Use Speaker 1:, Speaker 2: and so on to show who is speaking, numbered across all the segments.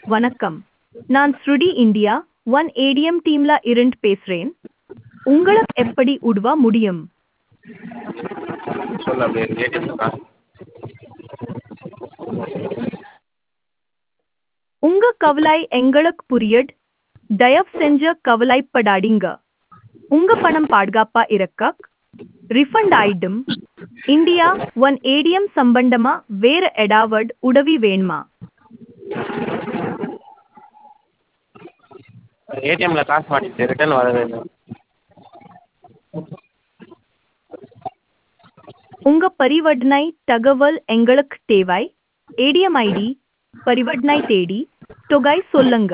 Speaker 1: வணக்கம் நான் ஸ்ருடி இந்தியா ஒன் ஏடிஎம் டீம்ல இருந்து பேசுறேன் உங்களுக்கு எப்படி உதவ முடியும்
Speaker 2: சொல்லு அப்படியே ஏடிஎம் காசு
Speaker 1: உங்க கவலை எங்களுக்கு புரியுது தயவு செஞ்சு கவலைப்படாதீங்க உங்க பணம் பாதுகாப்பா இருக்க ரிஃபண்ட் ஆயிடும் இந்தியா ஒன் ஏடிஎம் சம்பந்தமா வேற ஏதாவது உதவி வேணுமா
Speaker 2: ஏடிஎம்ல காசு மாட்டிச்சு ரிட்டர்ன் வரவே இல்லை
Speaker 1: உங்க பரிவர்த்தனை தகவல் எங்களுக்கு தேவை ஏடிஎம் ஐடி பரிவர்த்தனை தேடி தொகை சொல்லுங்க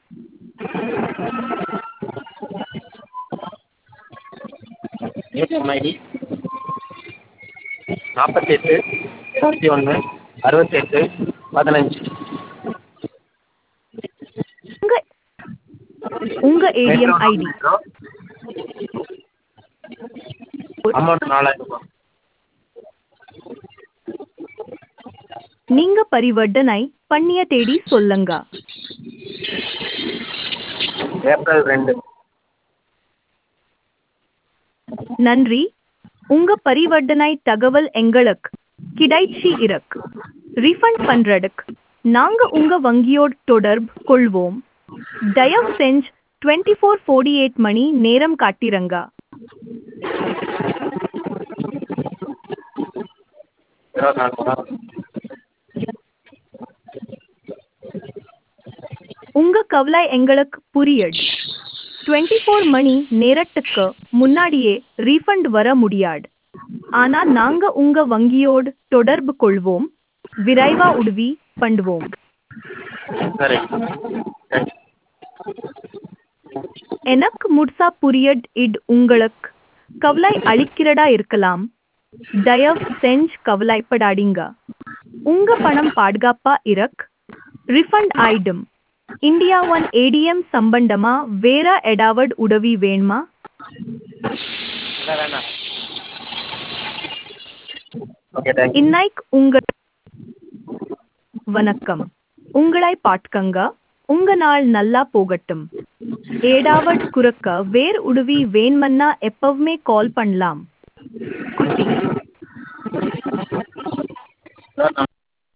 Speaker 2: ஏடிஎம் ஐடி நாற்பத்தெட்டு இருபத்தி ஒன்று அறுபத்தெட்டு பதினஞ்சு
Speaker 1: உங்க உங்க ஏடிஎம் ஐடி
Speaker 2: அமௌண்ட் நாலாயிரம் ரூபாய்
Speaker 1: நீங்க பரிவர்த்தனை பண்ணிய தேடி சொல்லுங்க
Speaker 2: ஏப்ரல் ரெண்டு
Speaker 1: நன்றி உங்க பரிவர்த்தனை தகவல் எங்களுக்கு கிடைச்சி இருக்கு ரீஃபண்ட் பண்றதுக்கு நாங்க உங்க வங்கியோட தொடர்பு கொள்வோம் தயவு செஞ்சு டுவெண்ட்டி ஃபோர் ஃபோர்ட்டி எயிட் மணி நேரம் காட்டிரங்க
Speaker 2: இருபத்தி நாலு ரூபா
Speaker 1: உங்க கவலை எங்களுக்கு புரியுது டுவெண்ட்டி ஃபோர் மணி நேரத்துக்கு முன்னாடியே ரீஃபண்ட் வர முடியாது ஆனா நாங்க உங்க வங்கியோடு தொடர்பு கொள்வோம் விரைவா உதவி பண்ணுவோம்
Speaker 2: சரி தேங்க்ஸ்
Speaker 1: எனக்கு முழுசா புரியட் இட் உங்களுக்கு கவலை அளிக்கிறதா இருக்கலாம் தயவு செஞ்சு கவலைப்படாதீங்க உங்க பணம் பாதுகாப்பா இருக்கு ரிஃபண்ட் ஆயிடும் இந்தியா ஒன் ஏடிஎம் சம்பந்தமா வேற ஏதாவது உதவி வேணுமா
Speaker 2: இல்லை வேணாம் ஓகே தேங்க்ஸ்
Speaker 1: இன்னைக்கு உங்க வணக்கம் உங்களை பாட்கங்க உங்க நாள் நல்லா போகட்டும் ஏடாவட் குறுக்க வேர் உதவி வேண்மன்னா எப்பவுமே கால் பண்ணலாம் குட்டி